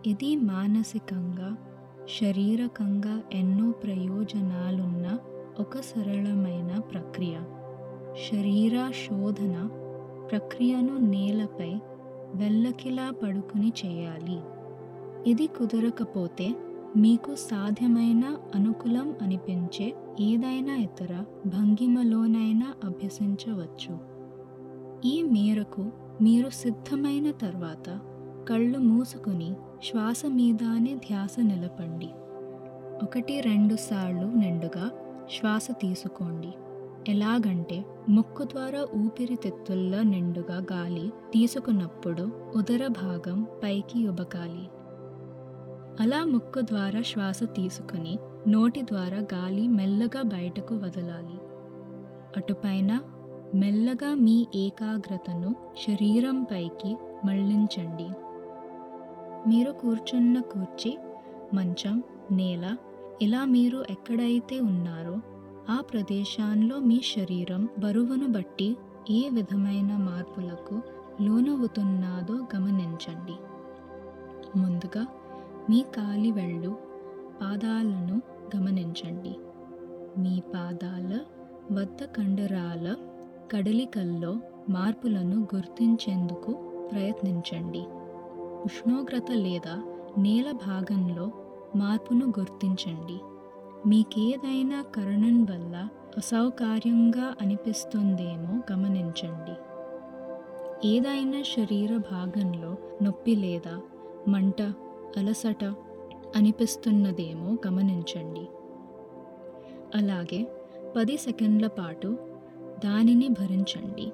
ఇది మానసికంగా శారీరకంగా ఎన్నో ప్రయోజనాలున్న ఒక సరళమైన ప్రక్రియ శరీర శోధన ప్రక్రియను నేలపై వెల్లకిలా పడుకుని చేయాలి ఇది కుదరకపోతే మీకు సాధ్యమైన అనుకూలం అనిపించే ఏదైనా ఇతర భంగిమలోనైనా అభ్యసించవచ్చు ఈ మేరకు మీరు సిద్ధమైన తర్వాత కళ్ళు మూసుకుని శ్వాస మీదానే ధ్యాస నిలపండి ఒకటి రెండు సార్లు నిండుగా శ్వాస తీసుకోండి ఎలాగంటే ముక్కు ద్వారా ఊపిరితిత్తుల్లో నిండుగా గాలి తీసుకున్నప్పుడు ఉదర భాగం పైకి ఉబకాలి అలా ముక్కు ద్వారా శ్వాస తీసుకుని నోటి ద్వారా గాలి మెల్లగా బయటకు వదలాలి అటుపైన మెల్లగా మీ ఏకాగ్రతను శరీరం పైకి మళ్లించండి మీరు కూర్చున్న కూర్చి మంచం నేల ఇలా మీరు ఎక్కడైతే ఉన్నారో ఆ ప్రదేశాల్లో మీ శరీరం బరువును బట్టి ఏ విధమైన మార్పులకు లోనవుతున్నాదో గమనించండి ముందుగా మీ కాలి వెళ్ళు పాదాలను గమనించండి మీ పాదాల వద్ద కండరాల కదలికల్లో మార్పులను గుర్తించేందుకు ప్రయత్నించండి ఉష్ణోగ్రత లేదా నేల భాగంలో మార్పును గుర్తించండి మీకేదైనా కారణం వల్ల అసౌకర్యంగా అనిపిస్తుందేమో గమనించండి ఏదైనా శరీర భాగంలో నొప్పి లేదా మంట అలసట అనిపిస్తున్నదేమో గమనించండి అలాగే పది సెకండ్ల పాటు దానిని భరించండి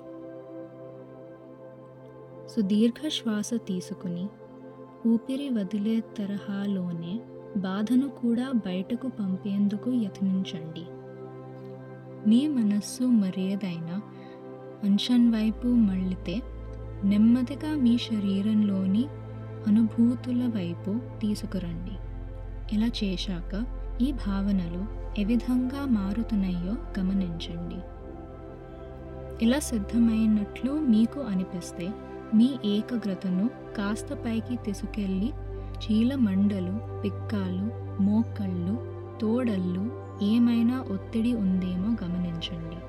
సుదీర్ఘ శ్వాస తీసుకుని ఊపిరి వదిలే తరహాలోనే బాధను కూడా బయటకు పంపేందుకు యత్నించండి మీ మనస్సు మరేదైనా అంశం వైపు మళ్ళితే నెమ్మదిగా మీ శరీరంలోని అనుభూతుల వైపు తీసుకురండి ఇలా చేశాక ఈ భావనలు ఏ విధంగా మారుతున్నాయో గమనించండి ఇలా సిద్ధమైనట్లు మీకు అనిపిస్తే మీ ఏకాగ్రతను కాస్త పైకి తీసుకెళ్ళి చీలమండలు పిక్కాలు మోకళ్ళు తోడళ్ళు ఏమైనా ఒత్తిడి ఉందేమో గమనించండి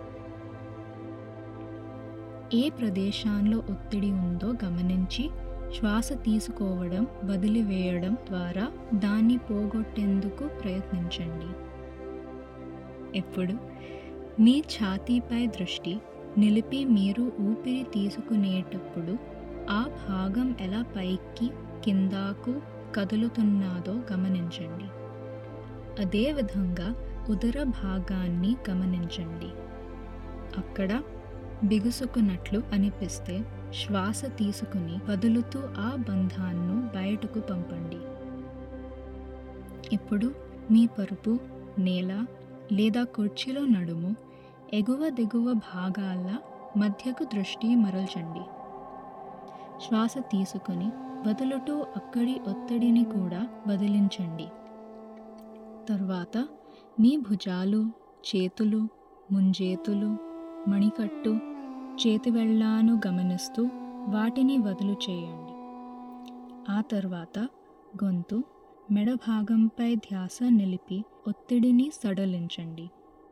ఏ ప్రదేశాల్లో ఒత్తిడి ఉందో గమనించి శ్వాస తీసుకోవడం వదిలివేయడం ద్వారా దాన్ని పోగొట్టేందుకు ప్రయత్నించండి ఇప్పుడు మీ ఛాతీపై దృష్టి నిలిపి మీరు ఊపిరి తీసుకునేటప్పుడు ఆ భాగం ఎలా పైకి కిందకు కదులుతున్నాదో గమనించండి అదేవిధంగా ఉదర భాగాన్ని గమనించండి అక్కడ బిగుసుకున్నట్లు అనిపిస్తే శ్వాస తీసుకుని వదులుతూ ఆ బంధాన్ని బయటకు పంపండి ఇప్పుడు మీ పరుపు నేల లేదా కుర్చీలో నడుము ఎగువ దిగువ భాగాల మధ్యకు దృష్టి మరల్చండి శ్వాస తీసుకుని వదులుతూ అక్కడి ఒత్తిడిని కూడా వదిలించండి తర్వాత మీ భుజాలు చేతులు ముంజేతులు మణికట్టు చేతివెళ్ళాను గమనిస్తూ వాటిని వదులు చేయండి ఆ తర్వాత గొంతు మెడ భాగంపై ధ్యాస నిలిపి ఒత్తిడిని సడలించండి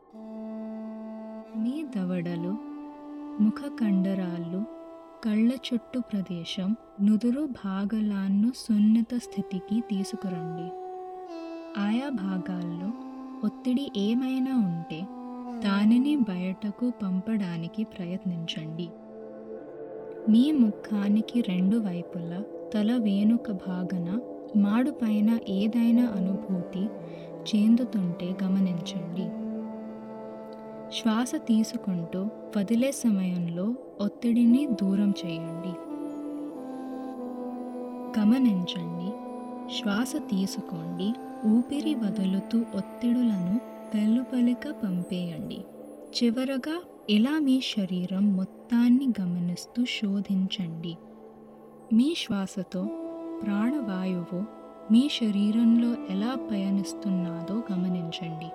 మీ దవడలు ముఖ కండరాలు కళ్ళ చుట్టు ప్రదేశం నుదురు భాగాలను సున్నిత స్థితికి తీసుకురండి ఆయా భాగాల్లో ఒత్తిడి ఏమైనా ఉంటే దానిని బయటకు పంపడానికి ప్రయత్నించండి మీ ముఖానికి రెండు వైపులా తల వెనుక భాగన మాడు పైన ఏదైనా అనుభూతి చెందుతుంటే గమనించండి శ్వాస తీసుకుంటూ వదిలే సమయంలో ఒత్తిడిని దూరం చేయండి గమనించండి శ్వాస తీసుకోండి ఊపిరి వదులుతూ ఒత్తిడులను వెలుపలిక పంపేయండి చివరగా ఇలా మీ శరీరం మొత్తాన్ని గమనిస్తూ శోధించండి మీ శ్వాసతో ప్రాణవాయువు మీ శరీరంలో ఎలా పయనిస్తున్నదో గమనించండి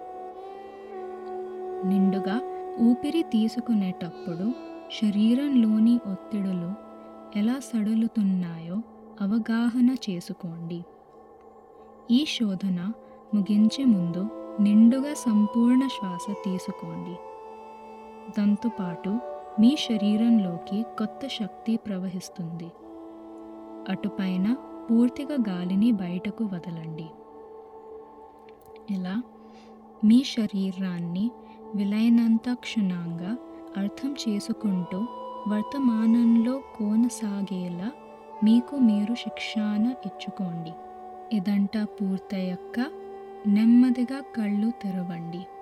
నిండుగా ఊపిరి తీసుకునేటప్పుడు శరీరంలోని ఒత్తిడులు ఎలా సడలుతున్నాయో అవగాహన చేసుకోండి ఈ శోధన ముగించే ముందు నిండుగా సంపూర్ణ శ్వాస తీసుకోండి దాంతోపాటు మీ శరీరంలోకి కొత్త శక్తి ప్రవహిస్తుంది అటుపైన పూర్తిగా గాలిని బయటకు వదలండి ఇలా మీ శరీరాన్ని విలైనంత క్షుణ్ణంగా అర్థం చేసుకుంటూ వర్తమానంలో కొనసాగేలా మీకు మీరు శిక్షణ ఇచ్చుకోండి ఇదంతా పూర్తయ్యాక నెమ్మదిగా కళ్ళు తెరవండి